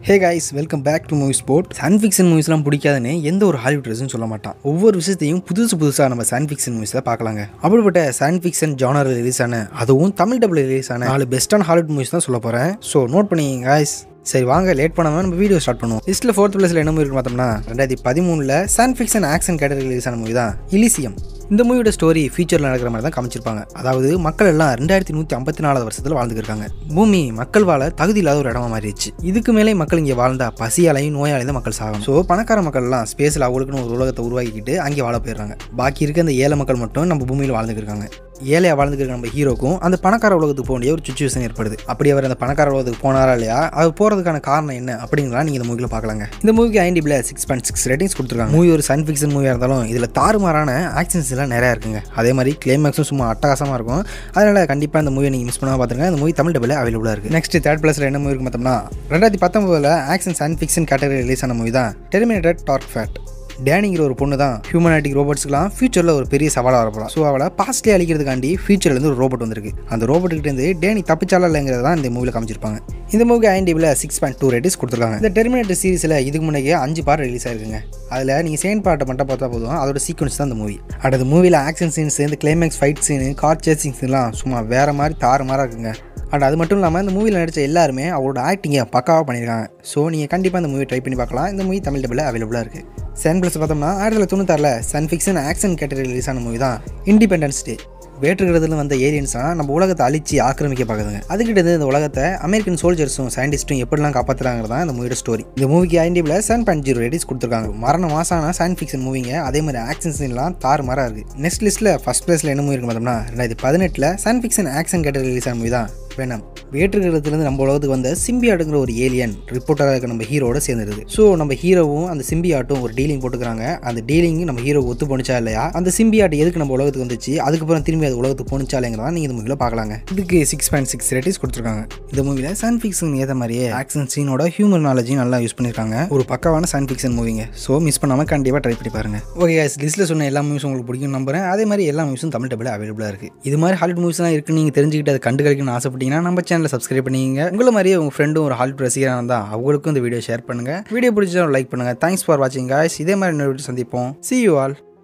hey guys welcome back to movie sport science fiction மூவிஸ்லாம் பிடிக்காதுன்னு எந்த ஒரு ஹாலிவுட் ரசன் சொல்ல மாட்டான் ஒவ்வொரு விஷயத்தையும் புதுசு புதுசாக நம்ம சன் ஃபிக்ஷன் மூவிஸில் பார்க்கலாங்க அப்படிப்பட்ட சன் ஃபிக்ஷன் ஜானர் ரிலீஸ் ஆன அதுவும் தமிழ் டபுள் ரிலீஸ் ஆன நாலு பெஸ்ட்டான ஹாலிவுட் மூவிஸ் தான் சொல்ல போகிறேன் ஸோ நோட் பண்ணிங்க guys சரி வாங்க லேட் பண்ணாமல் நம்ம வீடியோ ஸ்டார்ட் பண்ணுவோம் லிஸ்ட்டில் ஃபோர்த் பிளேஸில் என்ன மூவி இருக்கு பார்த்தோம்னா ரெண்டாயிரத்தி பதிமூணில் science fiction action category release ஆன மூவி தான் இலிசியம் இந்த மூவியோட ஸ்டோரி ஃபியூச்சரில் நடக்கிற மாதிரி தான் காமிச்சிருப்பாங்க அதாவது மக்கள் எல்லாம் ரெண்டாயிரத்தி நூற்றி ஐம்பத்தி நாலாவது வருஷத்தில் வாழ்ந்துருக்காங்க பூமி மக்கள் வாழ தகுதி இல்லாத ஒரு இடமா மாறிடுச்சு இதுக்கு மேலே மக்கள் இங்கே வாழ்ந்தா பசியாலையும் நோயாலையும் தான் மக்கள் சாகணும் ஸோ பணக்கார மக்கள் எல்லாம் ஸ்பேஸில் அவங்களுக்குன்னு ஒரு உலகத்தை உருவாக்கிக்கிட்டு அங்கே வாழ போயிடுறாங்க பாக்கி இருக்க அந்த ஏழை மக்கள் மட்டும் நம்ம பூமியில் வாழ்ந்துருக்காங்க ஏழையாக வாழ்ந்துருக்க நம்ம ஹீரோக்கும் அந்த பணக்கார உலகத்துக்கு போக வேண்டிய ஒரு சுச்சுவேஷன் ஏற்படுது அப்படி அவர் அந்த பணக்கார உலகத்துக்கு போனாரா இல்லையா அவர் போகிறதுக்கான காரணம் என்ன அப்படிங்கிறலாம் நீங்கள் இந்த மூவியில் பார்க்கலாங்க இந்த மூவிக்கு IMDb six point six ratings கொடுத்துருக்காங்க மூவி ஒரு சன் ஃபிக்ஷன் மூவியாக இருந்தாலும் இதில் தாறுமாறான ஆக்ஷன்ஸ் எல்லாம் நிறையா இருக்குங்க அதே மாதிரி கிளைமேக்ஸும் சும்மா அட்டகாசமாக இருக்கும் அதனால் கண்டிப்பாக இந்த மூவியை நீங்கள் மிஸ் பண்ணாமல் பார்த்துருங்க இந்த மூவி தமிழ் டபுள் அவைலபிளாக இருக்குது நெக்ஸ்ட் தேர்ட் பிளஸில் என்ன மூவி இருக்கு பார்த்தோம்னா ரெண்டாயிரத்தி பத்தொம்பதில் action science fiction category release ஆன மூவி தான் டெர்மினேட்டட் டார்க் ஃபேட் டேனிங்கிற ஒரு பொண்ணு தான் ஹியூமனாட்டிக் ரோபோட்ஸ்க்குலாம் ஃபியூச்சரில் ஒரு பெரிய சவாலாக வரப்போம் ஸோ அவளை பாஸ்ட்லி அழிக்கிறதுக்காண்டி ஃபியூச்சர்லேருந்து ஒரு ரோபோட் வந்திருக்கு அந்த ரோபோட்டுக்கிட்டேருந்து டேனி தப்பிச்சாலா இல்லைங்கிறத தான் இந்த மூவியில் காமிச்சிருப்பாங்க இந்த மூவிக்கு ஐஎன்டிபியில் சிக்ஸ் பாயிண்ட் டூ ரேட்டிஸ் கொடுத்துருக்காங்க இந்த டெர்மினேட்டர் சீரிஸில் இதுக்கு முன்னாடியே அஞ்சு பார்ட் ரிலீஸ் ஆயிருக்குங்க அதில் நீங்கள் செகண்ட் பார்ட்டை மட்டும் பார்த்தா போதும் அதோட சீக்வன்ஸ் தான் இந்த மூவி அடுத்த மூவியில் ஆக்ஷன் சீன்ஸ் இந்த கிளைமேக்ஸ் ஃபைட் சீனு கார் சேசிங்ஸ்லாம் சும்மா வேறு மாதிரி தாறு மாறாக இருக்குங்க அண்ட் அது மட்டும் இல்லாமல் இந்த மூவியில் நடித்த எல்லாருமே அவரோட ஆக்டிங்கை பக்காவாக பண்ணியிருக்காங்க ஸோ நீங்கள் கண்டிப்பாக இந்த மூவி ட்ரை பண்ணி பார்க்கலாம் இந்த மூவி தமிழ் டபுளில் அவைலபிளாக இருக்குது சன் ப்ளஸ் பார்த்தோம்னா ஆயிரத்தி தொள்ளாயிரத்தி தொண்ணூத்தாறில் science fiction action category release ஆன மூவி தான் இண்டிபெண்டன்ஸ் டே வேற்றுக்கிறதுல வந்த ஏலியன்ஸ்லாம் நம்ம உலகத்தை அழிச்சு ஆக்கிரமிக்க பார்க்குதுங்க அதுக்கிட்ட இந்த உலகத்தை அமெரிக்கன் சோல்ஜர்ஸும் சயின்டிஸ்ட்டும் எப்படிலாம் காப்பாற்றுறாங்க தான் இந்த மூவியோட ஸ்டோரி இந்த மூவிக்கு IMDb seven point zero ratings கொடுத்துருக்காங்க மரண மாசான சயின்ஸ் ஃபிக்ஷன் மூவிங்க அதே மாதிரி ஆக்ஷன் சீன்லாம் தாறு மாறாக இருக்குது நெக்ஸ்ட் லிஸ்ட்டில் ஃபஸ்ட் பிளேஸில் என்ன மூவி இருக்கு பார்த்தோம்னா ரெண்டாயிரத்தி பதினெட்டில் science fiction action category release ஆன மூவி தான் வேணாம் வேற்றுக்கிரகத்திலேருந்து நம்ம உலகத்துக்கு வந்த சிம்பியாட்டுங்கிற ஒரு ஏலியன் ரிப்போர்ட்டராக இருக்க நம்ம ஹீரோட சேர்ந்துருது ஸோ நம்ம ஹீரோவும் அந்த சிம்பியாட்டும் ஒரு டீலிங் போட்டுக்கிறாங்க அந்த டீலிங் நம்ம ஹீரோ ஒத்து போணுச்சா இல்லையா அந்த சிம்பியாட் எதுக்கு நம்ம உலகத்துக்கு வந்துச்சு அதுக்கப்புறம் திரும்பி அது உலகத்துக்கு போணுச்சா இல்லைங்கிறதா நீங்கள் இந்த மூவியில் பார்க்கலாங்க இதுக்கு சிக்ஸ் பாயிண்ட் சிக்ஸ் ரேட்டிஸ் கொடுத்துருக்காங்க இந்த மூவியில் சன் ஃபிக்ஷன் ஏற்ற மாதிரியே ஆக்ஷன் சீனோட ஹியூமர் நாலேஜையும் நல்லா யூஸ் பண்ணியிருக்காங்க ஒரு பக்காவான சன் ஃபிக்ஷன் மூவிங்க ஸோ மிஸ் பண்ணாமல் கண்டிப்பாக ட்ரை பண்ணி பாருங்க ஓகே guys லிஸ்ட்டில் சொன்ன எல்லா மூவிஸும் உங்களுக்கு பிடிக்கும் நம்புறேன் அதே மாதிரி எல்லா மூவிஸும் தமிழ் டபுள் அவைலபிளாக இருக்குது இது மாதிரி ஹாலிவுட் மூவிஸ்லாம் இருக்குன்னு நீங்கள் தெரிஞ்சுக்கிட்டு அதை கண்டு கிடைக்கணும்னு ஆசைப்பட்டீங்கன்னா நம்ம சேனலை சப்ஸ்கிரைப் பண்ணிங்க உங்களை மாதிரியே உங்கள் ஃப்ரெண்டும் ஒரு ஹாலிவுட் ரசிகராக இருந்தால் அவங்களுக்கும் இந்த வீடியோ ஷேர் பண்ணுங்கள் வீடியோ பிடிச்சா லைக் பண்ணுங்கள் தேங்க்ஸ் ஃபார் வாட்சிங் guys இதே மாதிரி இன்னொரு வீடியோ சந்திப்போம் see you all